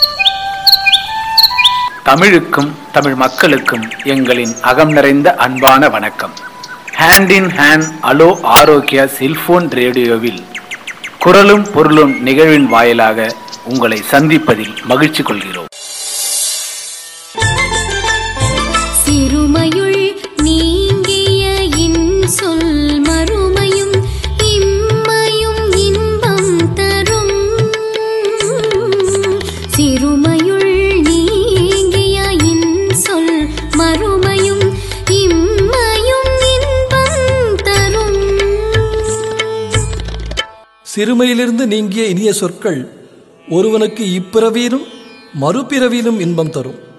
தமிழுக்கும் தமிழ் மக்களுக்கும் எங்களின் அகம் நிறைந்த அன்பான வணக்கம் hand in hand hello Arokkiya cellphone ரேடியோவில் குரலும் பொருளும் நிகழ்வின் வாயிலாக உங்களை சந்திப்பதில் மகிழ்ச்சி கொள்கிறோம் சிறுமையுள் நீங்கிய இன்சொல் மறுமையும் இம்மையும் இன்பம் தரும் சிறுமையுள் நீங்கிய இன்சொல் மறுமையும் இம்மையும் இன்பம் தரும் சிறுமையிலிருந்து நீங்கிய இனிய சொற்கள் ஒருவனுக்கு இப்பிறவியிலும் மறுபிறவியிலும் இன்பம் தரும்